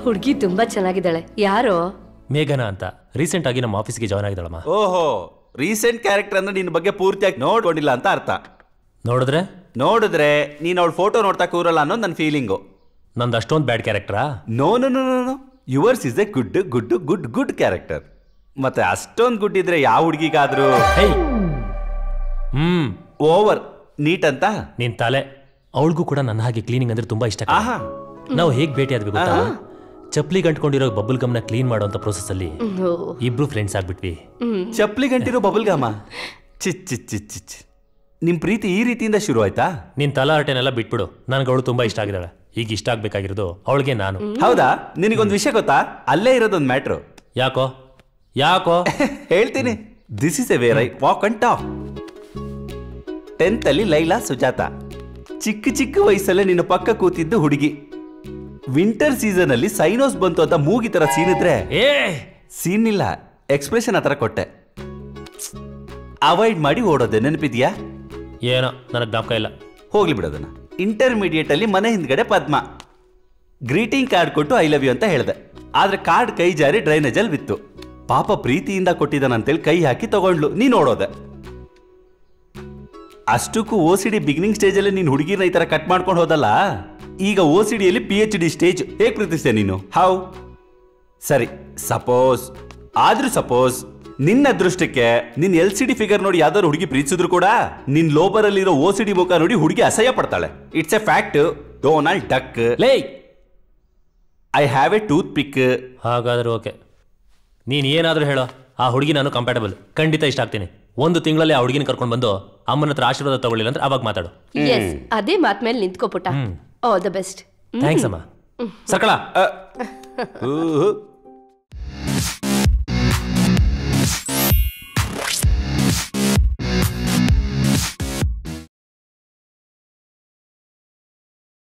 ಹುಡುಗಿ ತುಂಬಾ ಚೆನ್ನಾಗಿದ್ದಾಳೆ ಯಾರೋ ಮೇಘನ ಅಂತ ರೀಸೆಂಟ್ ಆಗಿ ನಮ್ಮ ಆಫೀಸ್ಗೆ ಜಾಯ್ನ್ ಆಗಿದ್ದಾಳಮ್ಮ ಓಹೋ ರೀಸೆಂಟ್ ಕ್ಯಾರೆಕ್ಟರ್ ಅಂದ್ರೆ ನಿನ್ನ ಬಗ್ಗೆ ಪೂರ್ತಿಯಾಗಿ ನೋಡ್ಕೊಂಡಿಲ್ಲ ಅಂತ ಅರ್ಥ ನೋಡಿದ್ರೆ ನೋಡಿದ್ರೆ ನೀನು ಅವಳ ಫೋಟೋ ನೋಡ್ತಾ ಕೂರಲ್ಲ ಅನ್ನೋದು ನನ್ನ ಫೀಲಿಂಗು ನಂದು ಅಷ್ಟೊಂದು ಬ್ಯಾಡ್ ಕ್ಯಾರೆಕ್ಟರಾ no no no no no yours is a good good good good character ಮತ್ತೆ ಅಷ್ಟೊಂದು ಗುಡ್ ಇದ್ರೆ ಯಾವ ಹುಡುಗಿಗಾದ್ರೂ ಹೇ ಹ್ಮ್ ಓವರ್ ನೀಟ್ ಅಂತ ನಿನ್ ತಲೆ ಅವಳಿಗೂ ಕೂಡ ನನ್ನ ಹಾಗೆ ಕ್ಲೀನಿಂಗ್ ಅಂದ್ರೆ ತುಂಬಾ ಇಷ್ಟ ಕಣೆ. ಆಹಾ ನಾವು ಹೇಗ್ ಭೇಟಿ ಆದ್ವಿ ಗೊತ್ತಾ ಚಪ್ಲಿ ಗಂಟ್ಕೊಂಡಿರೋ ಬಬಲ್ ಗಮ್ನ ಕ್ಲೀನ್ ಮಾಡುವಂತ ಪ್ರೊಸೆಸ್ ಅಲ್ಲಿ ಓ, ಇಬ್ರು ಫ್ರೆಂಡ್ಸ್ ಆಗ್ಬಿಟ್ವಿ ಚಪ್ಲಿ ಗಂಟಿರೋ ಬಬಲ್ ಗಾಮ ಚಿಚ್ ಚಿಚ್ ಚಿಚ್ ಚಿಚ್ ನಿಮ್ ಪ್ರೀತಿ ಈ ರೀತಿಯಿಂದ ಶುರು ಆಯ್ತಾ ನಿನ್ ತಲಾಟೆನೆಲ್ಲ ಬಿಟ್ಬಿಡು ನನಗೆ ಅವಳು ತುಂಬಾ ಇಷ್ಟ ಆಗಿದ್ದಾಳೆ ಈಗ ಇಷ್ಟ ಆಗ್ಬೇಕಾಗಿರೋದು ಅವಳಿಗೆ ನಾನು ಹೌದಾ ನಿನಗೊಂದು ವಿಷಯ ಗೊತ್ತಾ ಅಲ್ಲೇ ಇರೋದೊಂದು ಮ್ಯಾಟ್ರು ಯಾಕೋ ಯಾಕೋ ಹೇಳ್ತೀನಿ this is a where I walk and talk tenth ಅಲ್ಲಿ ಲೈಲಾ ಸುಜಾತ ಚಿಕ್ಕ ಚಿಕ್ಕ ವಯಸ್ಸಲ್ಲೇ ನಿನ್ನ ಪಕ್ಕ ಕೂತಿದ್ದು ಹುಡುಗಿ ವಿಂಟರ್ ಸೀಸನ್ ಅಲ್ಲಿ ಸೈನೋಸ್ ಬಂತು ಅಂತ ಮೂಗಿ ತರ ಸೀನ್ ಇದ್ರೆ ಏ ಸೀನ್ ಇಲ್ಲ ಎಕ್ಸ್ಪ್ರೆಷನ್ ಆ ಥರ ಕೊಟ್ಟೆ ಅವಾಯ್ಡ್ ಮಾಡಿ ಓಡೋದೆ ನೆನಪಿದ್ಯಾ ಏನೋ ನನಗೆ ಜ್ಞಾಪಕ ಇಲ್ಲ ಹೋಗ್ಲಿ ಬಿಡೋದನ್ನ ಇಂಟರ್ಮೀಡಿಯೇಟ್ ಅಲ್ಲಿ ಮನೆ ಹಿಂದ್ಗಡೆ ಪದ್ಮ ಗ್ರೀಟಿಂಗ್ ಕಾರ್ಡ್ ಕೊಟ್ಟು ಐ ಲವ್ ಯು ಅಂತ ಹೇಳಿದೆ ಆದ್ರೆ ಕಾರ್ಡ್ ಕೈ ಜಾರಿ ಡ್ರೈನೇಜ್ ಅಲ್ಲಿ ಬಿತ್ತು ಪಾಪ ಪ್ರೀತಿಯಿಂದ ಕೊಟ್ಟಿದ್ದಾನಂತೇಳಿ ಕೈ ಹಾಕಿ ತಗೊಂಡ್ಲು ನೀನ್ ನೋಡೋದೆ ಅಷ್ಟಕ್ಕೂ O C D beginning stage ಅಲ್ಲಿ ನೀನ್ ಹುಡುಗಿನ ಈ ತರ ಕಟ್ ಮಾಡ್ಕೊಂಡು ಹೋದಲ್ಲ ಈಗ ಓ ಸಿ ಡಿಯಲ್ಲಿ ಪಿ ಎಚ್ ಡಿ ಸ್ಟೇಜ್ ಹೇಗ್ ಪ್ರೀತಿಸ್ತೆ ನೀನು ಹೌ ಸರಿ ಸಪೋಸ್ ಆದ್ರೂ ಸಪೋಸ್ ನಿನ್ನ ಅದೃಷ್ಟಕ್ಕೆ ನಿನ್ ಎಲ್ ಸಿ ಡಿ ಫಿಗರ್ ನೋಡಿ ಯಾವ್ದಾದ್ರು ಹುಡುಗಿ ಪ್ರೀತಿಸಿದ್ರು ಕೂಡ ನಿನ್ ಲೋಬರ್ ಅಲ್ಲಿರೋ ಓ ಸಿ ಡಿ ಮುಖ ನೋಡಿ ಹುಡುಗಿ ಅಸಹ್ಯ ಪಡ್ತಾಳೆ it's a fact Donald Duck ಲೇ I have a toothpick ಹಾಗಾದ್ರೆ ಓಕೆ ನೀನ್ ಏನಾದ್ರೂ ಹೇಳೋ ಆ ಹುಡುಗಿ ನಾನು ಕಂಪ್ಯಾಟಬಲ್ ಖಂಡಿತ ಇಷ್ಟ ಆಗ್ತೀನಿ ಒಂದು ತಿಂಗಳಲ್ಲಿ ಆ ಹುಡುಗಿನ ಕರ್ಕೊಂಡು ಬಂದು ಅಮ್ಮನ ಹತ್ರ ಆಶೀರ್ವಾದ ತಗೊಳ್ಳಿಲ್ಲ ಅಂದ್ರೆ ಅವಾಗ ಮಾತಾಡು ಎಸ್ ಅದೇ ಮಾತ್ ಮೇಲೆ ನಿಂತ್ಕೋ ಪುಟ್ಟ ಆಲ್ ದ ಬೆಸ್ಟ್ ಥ್ಯಾಂಕ್ಸ್ ಅಮ್ಮ ಸರ್ಕಳ